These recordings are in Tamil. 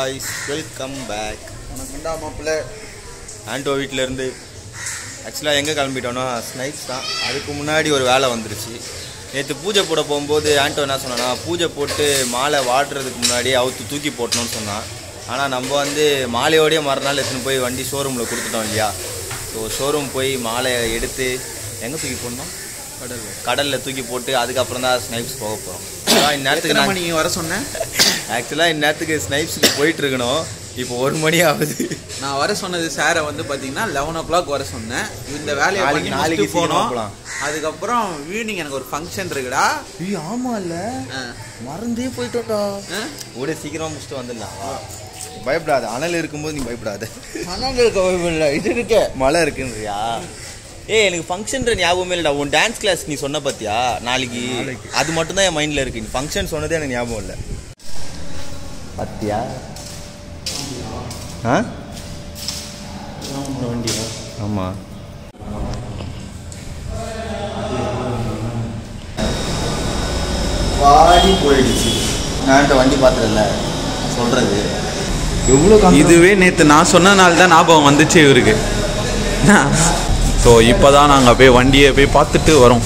காய்ஸ் வெல்கம் பேக் உனக்குண்டா மாப்பிள்ள ஆண்டோ வீட்டிலேருந்து ஆக்சுவலாக எங்கே கிளம்பிட்டோன்னா ஸ்னைப்ஸ் தான் அதுக்கு முன்னாடி ஒரு வேலை வந்துருச்சு நேற்று பூஜை போட போகும்போது ஆண்டோ என்ன சொன்னான்னா பூஜை போட்டு மாலை வாடுறதுக்கு முன்னாடி அவுத்து தூக்கி போட்டணும்னு சொன்னான் ஆனால் நம்ம வந்து மாலையோடய மறுநாள் எடுத்துன்னு போய் வண்டி ஷோரூமில் கொடுத்துட்டோம் இல்லையா ஸோ ஷோரூம் போய் மாலையை எடுத்து எங்கே தூக்கி போடணும் கடலில் கடலில் தூக்கி போட்டு அதுக்கப்புறம் தான் ஸ்னைப்ஸ் போக போகிறோம் இந்நேரத்துக்கு எத்தனை நான் மணிக்கு வர சொன்னேன் ஆக்சுவலாக இந்நேரத்துக்கு ஸ்னைப்ஸுக்கு போயிட்டு இருக்கணும் இப்போ ஒரு மணி ஆகுது நான் வர சொன்னது சாரை வந்து பார்த்தீங்கன்னா லெவன் ஓ கிளாக் வர சொன்னேன் இந்த வேலையை நாளைக்கு- பண்ணி நாளைக்கு நாளைக்கு போனோம் சீக்கிரமா போலாம். அதுக்கப்புறம் ஈவினிங் எனக்கு ஒரு ஃபங்க்ஷன் இருக்குடா ஐயோ ஆமாம் இல்லை ஆ. மறந்தே போயிட்டோட்டா ஆ? கூட சீக்கிரமா முடிச்சுட்டு வந்துடலாம் வா. பயப்படாத அனல் இருக்கும்போது நீ பயப்படாத மனங்களுக்கு இல்லை இது இருக்க மழை இருக்குன்றியா ஏய் எனக்கு ஃபங்க்ஷன்ற ஞாபகமே இல்லைடா உன் டான்ஸ் கிளாஸ் நீ சொன்ன பார்த்தியா நாளைக்கு அது மட்டும் தான் என் மைண்டில் இருக்கு நீ ஃபங்க்ஷன் சொன்னதே எனக்கு ஞாபகம் இல்லை பத்தியா ஆ வண்டியா ஆமாம் பாடி போயிடுச்சு நான் வண்டி பார்த்துடல சொல்கிறது எவ்வளோ இதுவே நேற்று நான் சொன்னனால தான் ஞாபகம் வந்துச்சு இவருக்கு ஸோ இப்போ தான் நாங்கள் போய் வண்டியை போய் பார்த்துட்டு வரோம்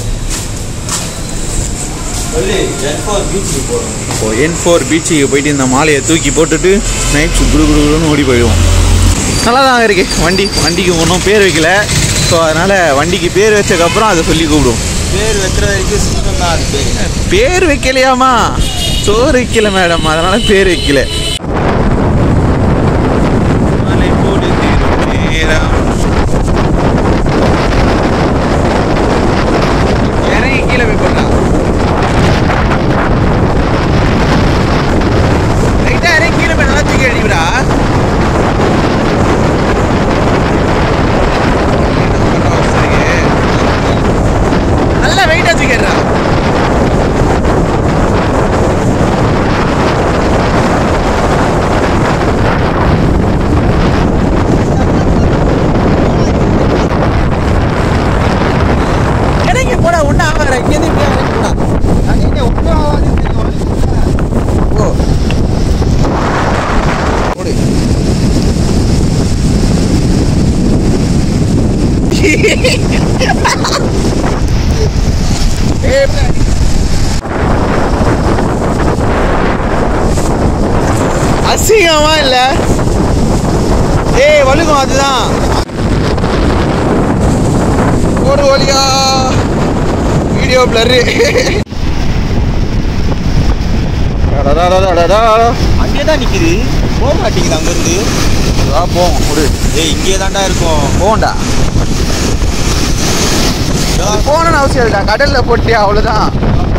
சொல்லி ஜென்ஃபோர் பீச்சுக்கு போகிறோம் இப்போ என் ஃபோர் பீச்சுக்கு போயிட்டு இந்த மாலையை தூக்கி போட்டுட்டு நைட் குடு குடு குடுன்னு ஓடி போயிடுவோம் நல்லா தான் இருக்கு வண்டி வண்டிக்கு ஒன்றும் பேர் வைக்கல ஸோ அதனால் வண்டிக்கு பேர் வச்சதுக்கப்புறம் அதை சொல்லி கூப்பிடுவோம் பேர் வைக்கிற வரைக்கும் சிங்கம் தான் அது பேர் பேர் வைக்கலையாமா சோறு வைக்கல மேடம் அதனால பேர் வைக்கல மாலை போடு நேரம். இறங்கி கீழே போய் போட்டா லைட்டா இறங்கி கீழே போய் நல்லா தூக்கி அடிக்கிறா நல்லா வெயிட்டா தூக்கிடுறா இறங்கி போடா ஒன்றும் ஆகாத இங்கேருந்து இப்படியே இறங்கி போடா ஓ ஓடு ஏய், அசிங்கமா இல்ல ஏய் வழுகும் அதுதான் ஒரு வழியா வீடியோ பிளரு அங்கேயே தான் நிற்கிது போக மாட்டேங்குது அங்கேருந்து போவோம் விடு ஏய் இங்கேயே தான்டா இருக்கும் போண்டா போகணும்னு அவசியம் இருக்கா கடல்ல போட்டியா அவ்வளோதான்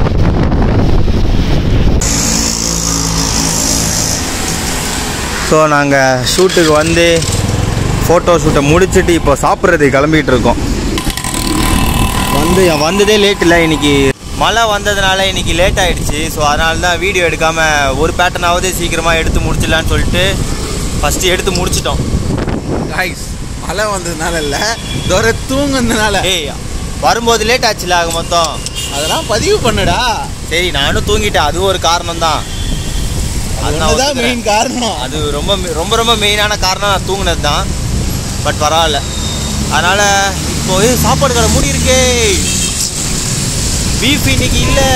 ஸோ நாங்கள் ஷூட்டுக்கு வந்து ஃபோட்டோ ஷூட்டை முடிச்சுட்டு இப்போ சாப்பிட்றதுக்கு கிளம்பிட்டு இருக்கோம் வந்து வந்ததே லேட் இல்லை இன்னைக்கு மழை வந்ததுனால இன்னைக்கு லேட் ஆயிடுச்சு ஸோ அதனால தான் வீடியோ எடுக்காமல் ஒரு பேட்டர்னாவது சீக்கிரமாக எடுத்து முடிச்சிடலான்னு சொல்லிட்டு ஃபஸ்ட்டு எடுத்து முடிச்சிட்டோம் காய்ஸ் மழை வந்ததுனால இல்லை தூர தூங்குனதுனால ஏய் வரும்போது லேட் ஆச்சுல ஆக மொத்தம் அதெல்லாம் பதிவு பண்ணுடா சரி நானும் தூங்கிட்டேன் அதுவும் ஒரு காரணம் தான் அதுதான் மெயின் காரணம் அது ரொம்ப ரொம்ப ரொம்ப மெயினான காரணம் நான் தூங்கினது தான் பட் பரவாயில்ல அதனால் இப்போ ஏய், சாப்பாடு கடை மூடி இருக்கே பீஃப் இன்னைக்கு இல்லை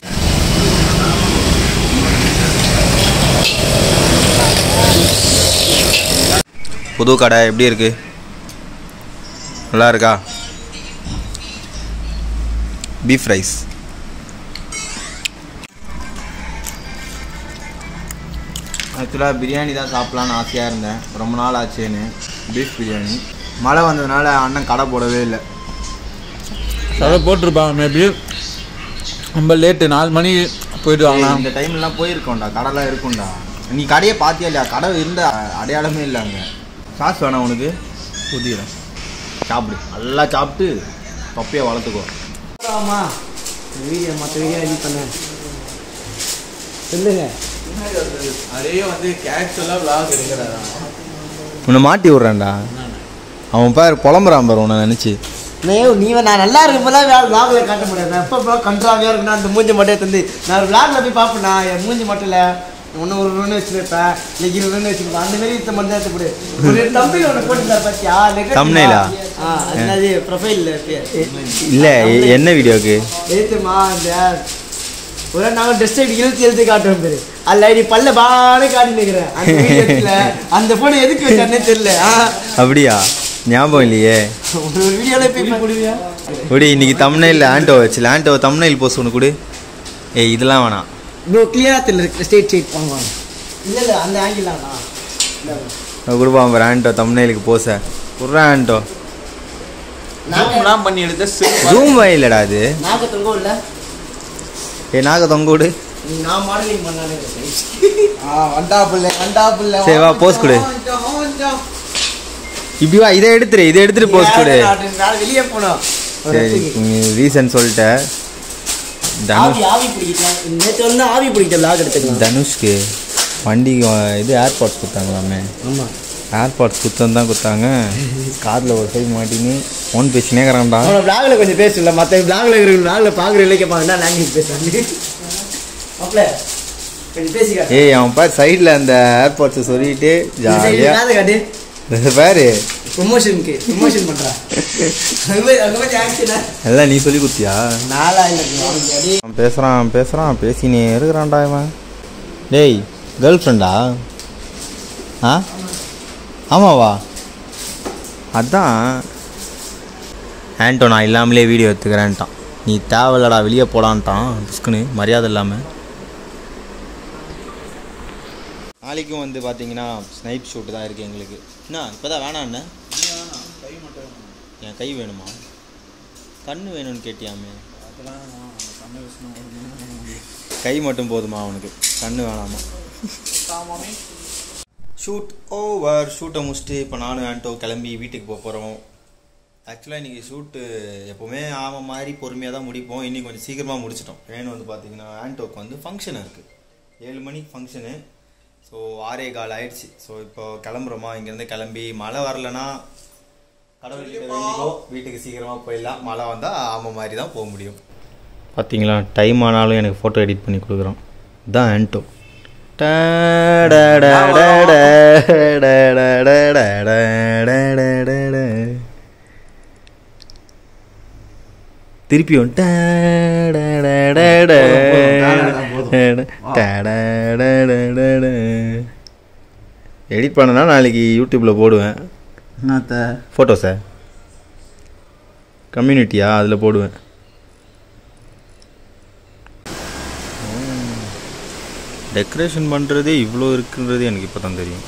புது கடை எப்படி இருக்கு நல்லா இருக்கா பீஃப் ரைஸ் ஆக்சுவலாக பிரியாணி தான் சாப்பிட்லான்னு ஆசையாக இருந்தேன் ரொம்ப நாள் ஆச்சுன்னு பீஃப் பிரியாணி மழை வந்ததுனால அண்ணன் கடை போடவே இல்லை அதை போட்டிருப்பாங்க மேபி ரொம்ப லேட்டு நாலு மணி போயிட்டு வாங்கலாம் இந்த டைம்லாம் போயிருக்கோம்டா கடைலாம் இருக்கும்டா நீ கடையை பார்த்தியா இல்லையா கடை இருந்த அடையாளமே இல்லை அங்கே காசு வேணாம் உனக்கு புதிய சாப்பிடு நல்லா சாப்பிட்டு தொப்பையை வளர்த்துக்கோ ஆமாம் வீடியோ மற்ற வீடியோ எடிட் பண்ணேன் சொல்லுங்க அதே வந்து கேஷுவலாக விளாக் எடுக்கிறாரா உன்னை மாட்டி விட்றேன்டா அவன் பேர் புலம்புறான் பாரு உன்னை நினச்சி நீ நீ நான் நல்லா இருக்கும் போதெல்லாம் வேறு விளாகில் காட்ட முடியாது நான் எப்போ கன்றாவியாக இருக்குன்னா அந்த மூஞ்சி மட்டும் தந்து நான் ஒரு விளாகில் போய் பார்ப்பேண்ணா என் மூஞ்சி மட்டும் இல்லை ஒன்று ஒரு ரன் வச்சுருப்பேன் இல்லை இருபது ரன் வச்சுருப்பேன் அந்த மாதிரி இந்த மட்டும் தான் எடுத்து போடு ஒரு தம்பியில் ஒன்று போட்டுருந்தார் பார்த்தியா Thumbnail ஆ? ஆ அது ப்ரொஃபைலில் இல்லை என்ன வீடியோக்கு எழுத்துமா இந்த ஒரு நாங்கள் டெஸ்ட் ஐடி இழுத்து எழுத்து காட்டுறோம் பேரு அதில் ஐடி பல்ல பானே காட்டி நிற்கிறேன் அந்த வீடியோல அந்த ஃபோனை எதுக்கு வச்சானே தெரியல ஆ அப்படியா ஞாபகம் இல்லையே ஒரு ஒரு வீடியோவில் போய் போடுவியா குடி இன்னைக்கு தமிழ்நில ஆண்டோ வச்சு ஆண்டோ தமிழ்நில் போஸ்ட் ஒன்று கொடு ஏய் இதெல்லாம் வேணாம் ப்ரோ கிளியராக தெரியல ஸ்டேட் ஸ்டேட் வாங்க வாங்க இல்லை இல்லை அந்த ஆங்கிள் தான் கொடுப்பான் பாரு ஆண்டோ தமிழ்நிலுக்கு போச குர்றா ஆண்டோ ஜூம்லாம் பண்ணி எடுத்த ஜூம் இல்லைடா அது நாக்க தொங்க இல்லை ஏ நாக தொங்க விடு நான் மாடலிங் பண்ணானே ஆ வண்டா புள்ள வண்டா புள்ள சரி, வா, pose கொடு. இப்படி வா இதை எடுத்துரு இதை எடுத்துட்டு போஸ்ட் கொடு நான் வெளியே போனோம் ஒரு சரி இடத்துக்கு. ரீசன் சொல்லிட்டேன் தனுஷ் ஆவி ஆவி பிடிக்கலாம் நேற்று வந்து ஆவி பிடிக்க லாக் எடுத்துக்கலாம் தனுஷ்க்கு வண்டிக்கு வ- இது ஏர்பாட்ஸ் கொடுத்தாங்களாமே ஆமாம் ஏர்பாட்ஸ் குத்தம் தான் கொடுத்தாங்க காதில் ஒரு சைடு மாட்டின்னு ஃபோன் பேசினே இருக்கிறான்டா அவனை பிளாக்ல கொஞ்சம் பேசல மற்ற பிளாக்ல இருக்கிற பிளாக்ல பார்க்குற இல்லை கேட்பாங்க என்ன லாங்குவேஜ் பேசுறாங்க அப்பல கொஞ்சம் பேசிக்க ஏய் அவன் பார் சைடில் அந்த ஏர்பாட்ஸை சொல்லிட்டு ஜாலியாக காது காட்டு பாரு ப்ரொமோஷனுக்கு ப்ரொமோஷன் பண்றான் அங்க போய் அங்க போய் ஆக்ஷனா எல்லாம் நீ சொல்லி கொடுத்தியா நாளா இல்லை அவன் பேசுகிறான் பேசுகிறான் பேசினே இருக்கிறான்டா இவன் டேய் கேர்ள் ஃப்ரெண்டா ஆ ஆமாவா அதான் ஆன்டோ நான் இல்லாமலே வீடியோ எடுத்துக்கிறேன்ட்டான் நீ தேவையில்லடா வெளியே போடான்ட்டான் புஷ்குன்னு மரியாதை இல்லாமல் நாளைக்கும் வந்து பார்த்தீங்கன்னா ஸ்னைப் ஷூட் தான் இருக்குது எங்களுக்கு என்ன இப்போ தான் வேணாம் என்ன என் கை வேணுமா கண்ணு வேணும்னு கேட்டியாமே கை மட்டும் போதுமா அவனுக்கு கண்ணு வேணாமா ஷூட் ஓவர் ஷூட்டை முடிச்சுட்டு இப்போ நானும் ஆண்டோ கிளம்பி வீட்டுக்கு போக போகிறோம் ஆக்சுவலாக இன்றைக்கி ஷூட்டு எப்போவுமே ஆம மாதிரி பொறுமையாக தான் முடிப்போம் இன்னைக்கு கொஞ்சம் சீக்கிரமாக முடிச்சிட்டோம் ஏன்னு வந்து பார்த்தீங்கன்னா ஆண்டோக்கு வந்து ஃபங்க்ஷன் இருக்குது ஏழு மணிக்கு ஃபங்க்ஷனு ஸோ ஆறே கால் ஆயிடுச்சு ஸோ இப்போ கிளம்புறோமா இங்கேருந்து கிளம்பி மழை வரலனா கடவுள்கிட்ட வேண்டிக்கோ வீட்டுக்கு சீக்கிரமாக போயிடலாம் மழை வந்தால் ஆம மாதிரி தான் போக முடியும் பார்த்தீங்களா டைம் ஆனாலும் எனக்கு ஃபோட்டோ எடிட் பண்ணி கொடுக்குறோம் இதான் ஆன்டோ திருப்பியும் எடிட் பண்ணனா நாளைக்கு யூடியூப்பில் போடுவேன் என்னத்த ஃபோட்டோஸை கம்யூனிட்டியா அதில் போடுவேன் டெக்கரேஷன் பண்ணுறதே இவ்வளோ இருக்குன்றது எனக்கு இப்போ தான் தெரியும்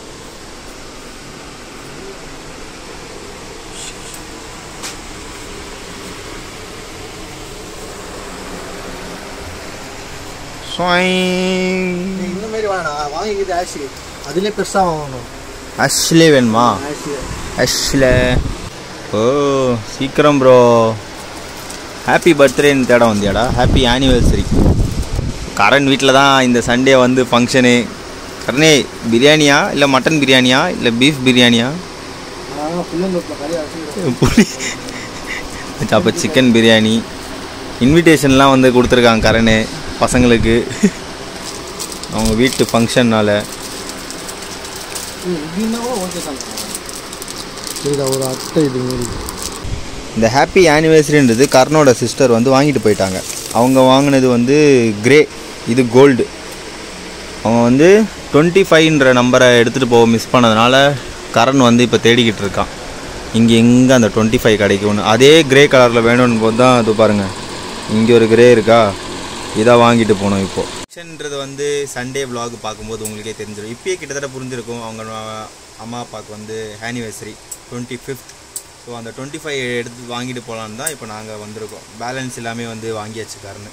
இந்த மாதிரி வேணாம் வாங்கிக்கிது ஆஷி அதுலேயே பெருசாக வாங்கணும் அஷ்லே வேணுமா ஆஷி அஷ்ல ஓ சீக்கிரம் ப்ரோ ஹாப்பி பர்த்டேன்னு தேட வந்தியாடா ஹாப்பி ஆனிவர்சரி கரண் வீட்டில் தான் இந்த சண்டே வந்து ஃபங்க்ஷனு கரணே பிரியாணியா இல்லை மட்டன் பிரியாணியா இல்லை பீஃப் பிரியாணியா நான் புள்ளந்தோப்பில் கரையா வச்சு புளி அப்போ சிக்கன் பிரியாணி இன்விடேஷன்லாம் வந்து கொடுத்துருக்காங்க கரணு பசங்களுக்கு அவங்க வீட்டு ஃபங்க்ஷன்னால் இப்படின்னா ஓகே தான் இதுதா ஒரு அட்டை இது மாதிரி இந்த ஹாப்பி ஆனிவர்சரின்றது கர்ணோட சிஸ்டர் வந்து வாங்கிட்டு போயிட்டாங்க அவங்க வாங்கினது வந்து கிரே இது கோல்டு அவங்க வந்து டுவெண்ட்டி ஃபைவ்ன்ற நம்பரை எடுத்துகிட்டு போக மிஸ் பண்ணதுனால கரண் வந்து இப்போ தேடிக்கிட்டு இருக்கான் இங்கே எங்கே அந்த டுவெண்ட்டி ஃபைவ் கிடைக்கும்னு அதே கிரே கலரில் வேணும்னு போது தான் அது பாருங்கள் இங்கே ஒரு கிரே இருக்கா இதை வாங்கிட்டு போனோம் இப்போது ஃபங்க்ஷன்ன்றது வந்து சண்டே vlog பார்க்கும்போது உங்களுக்கே தெரிஞ்சிடும் இப்பயே கிட்டத்தட்ட புரிஞ்சிருக்கும் அவங்க அம்மா அப்பாவுக்கு வந்து ஆனிவர்சரி டுவெண்ட்டி ஃபிஃப்த் ஸோ அந்த டுவெண்ட்டி ஃபைவ் எடுத்து வாங்கிட்டு போகலான்னு தான் இப்போ நாங்கள் வந்திருக்கோம் பேலன்ஸ் எல்லாமே வந்து வாங்கியாச்சு காரணம்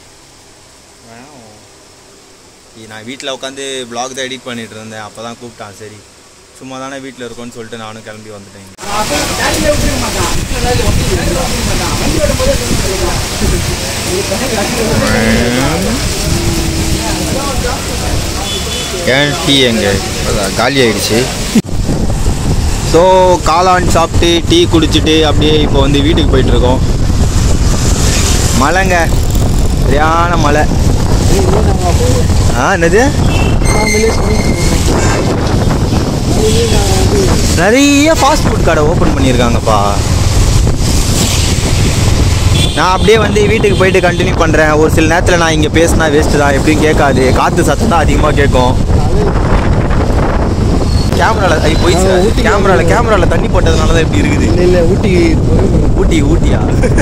நான் வீட்டில் உட்காந்து vlog தான் எடிட் பண்ணிட்டு இருந்தேன் அப்போ தான் கூப்பிட்டான் சரி சும்மா தானே வீட்டில் இருக்கோன்னு சொல்லிட்டு நானும் கிளம்பி வந்துட்டேன் ஏன் டீ எங்கே காலி ஆயிடுச்சு ஸோ காளான் சாப்பிட்டு டீ குடிச்சிட்டு அப்படியே இப்போ வந்து வீட்டுக்கு போயிட்டுருக்கோம் மழைங்க சரியான மழை ஆ என்னது நிறைய ஃபாஸ்ட் ஃபுட் கடை ஓப்பன் பண்ணியிருக்காங்கப்பா நான் அப்படியே வந்து வீட்டுக்கு போயிட்டு கண்டினியூ பண்ணுறேன் ஒரு சில நேரத்தில் நான் இங்கே பேசினா வேஸ்ட்டு தான் எப்படியும் கேட்காது காற்று சத்தம் தான் அதிகமாக கேட்கும் கேமராவில் ஐ போயிடுச்சு கேமராவில் கேமராவில் தண்ணி போட்டதுனால தான் இப்படி இருக்குது இல்லை இல்லை ஊட்டி ஊட்டி ஊட்டியா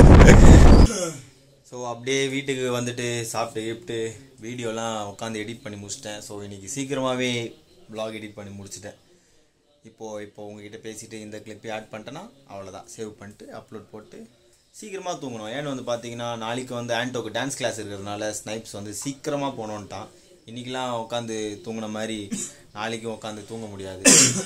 ஸோ அப்படியே வீட்டுக்கு வந்துட்டு சாப்பிட்டு கிப்ட்டு வீடியோலாம் உட்காந்து எடிட் பண்ணி முடிச்சிட்டேன் ஸோ இன்னைக்கு சீக்கிரமாகவே vlog எடிட் பண்ணி முடிச்சிட்டேன் இப்போது இப்போ உங்ககிட்ட பேசிட்டு இந்த கிளிப்பை ஆட் பண்ணிட்டேன்னா அவ்வளோதான் சேவ் பண்ணிட்டு அப்லோட் போட்டு சீக்கிரமாக தூங்கணும் ஏன்னு வந்து பார்த்தீங்கன்னா நாளைக்கு வந்து ஆண்டோக்கு டான்ஸ் கிளாஸ் இருக்கிறதுனால ஸ்னைப்ஸ் வந்து சீக்கிரமாக போனோன்ட்டான் இன்றைக்கெலாம் உட்காந்து தூங்கின மாதிரி நாளைக்கும் உட்காந்து தூங்க முடியாது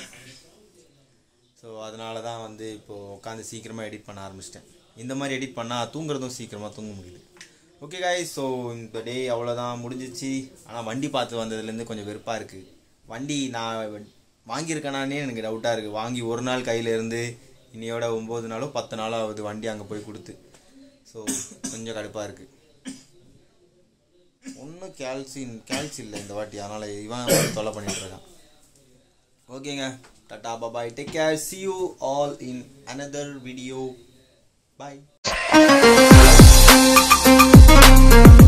ஸோ அதனால தான் வந்து இப்போது உட்காந்து சீக்கிரமாக எடிட் பண்ண ஆரம்பிச்சிட்டேன் இந்த மாதிரி எடிட் பண்ணால் தூங்குறதும் சீக்கிரமாக தூங்க முடியுது ஓகே காய்ஸ் ஸோ இந்த டே அவ்வளோதான் முடிஞ்சிச்சு ஆனால் வண்டி பார்த்து வந்ததுலேருந்து கொஞ்சம் வெறுப்பாக இருக்குது வண்டி நான் வாங்கியிருக்கேனானே எனக்கு டவுட்டாக இருக்குது வாங்கி ஒரு நாள் கையில் இருந்து இன்னையோட ஒம்பது நாளோ பத்து நாளோ ஆகுது வண்டி அங்கே போய் கொடுத்து ஸோ கொஞ்சம் கடுப்பாக இருக்குது ஒன்றும் கேல்சின் கேல்சி இல்லை இந்த வாட்டி அதனால் இவன் தொல்லை பண்ணிட்டு இருக்கான் ஓகேங்க tata bye bye take care see you all in another video bye